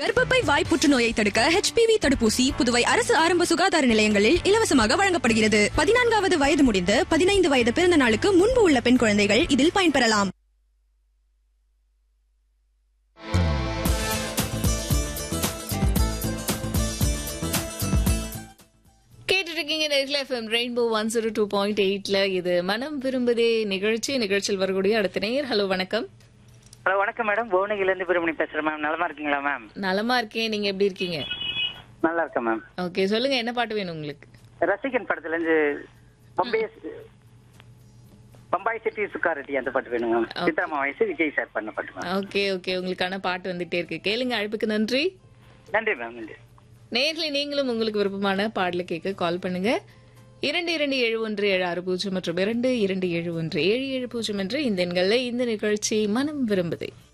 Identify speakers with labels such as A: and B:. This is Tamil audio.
A: கர்ப்பப்பை வாய் புற்றுநோயை தடுக்க ஹெச்பிவி தடுப்பூசி புதுவை அரசு ஆரம்ப சுகாதார நிலையங்களில் இலவசமாக வழங்கப்படுகிறது பதினான்காவது வயது முடிந்து பதினைந்து வயது பிறந்த நாளுக்கு முன்பு உள்ள பெண் குழந்தைகள் இதில் பயன்பெறலாம்
B: கேட்டுட்டு இருக்கீங்க நேரில் FM rainbow one zero two point எயிட்ல இது மனம் விரும்புதே நிகழ்ச்சி நிகழ்ச்சியில் வரக்கூடிய அடுத்த நேர் ஹலோ வணக்கம்
C: ஹலோ வணக்கம் மேடம் புவனகிலேருந்து பெருமணி பேசுறேன் மேம் நலமா இருக்கீங்களா மேம்
B: நலமா இருக்கேன் நீங்க எப்படி இருக்கீங்க
C: நல்லா இருக்கேன் மேம்
B: ஓகே சொல்லுங்க என்ன பாட்டு வேணும் உங்களுக்கு
C: ரசிகன் படத்துல இருந்து பம்பே பம்பாய் சிட்டி சுக்கா ரெட்டி அந்த பாட்டு வேணும் மேம் சித்ராமா வயசு விஜய் சார் பண்ண பாட்டு மேம்
B: ஓகே ஓகே உங்களுக்கான பாட்டு வந்துட்டே இருக்கு கேளுங்க அழைப்புக்கு நன்றி
C: நன்றி மேம் நன்றி
B: நேர்ல நீங்களும் உங்களுக்கு விருப்பமான பாடல கேட்க கால் பண்ணுங்க இரண்டு இரண்டு ஏழு ஒன்று ஏழு ஆறு பூஜ்ஜியம் மற்றும் இரண்டு இரண்டு ஏழு ஒன்று ஏழு ஏழு பூஜ்ஜியம் என்று இந்த எண்களில் இந்த நிகழ்ச்சி மனம் விரும்புதே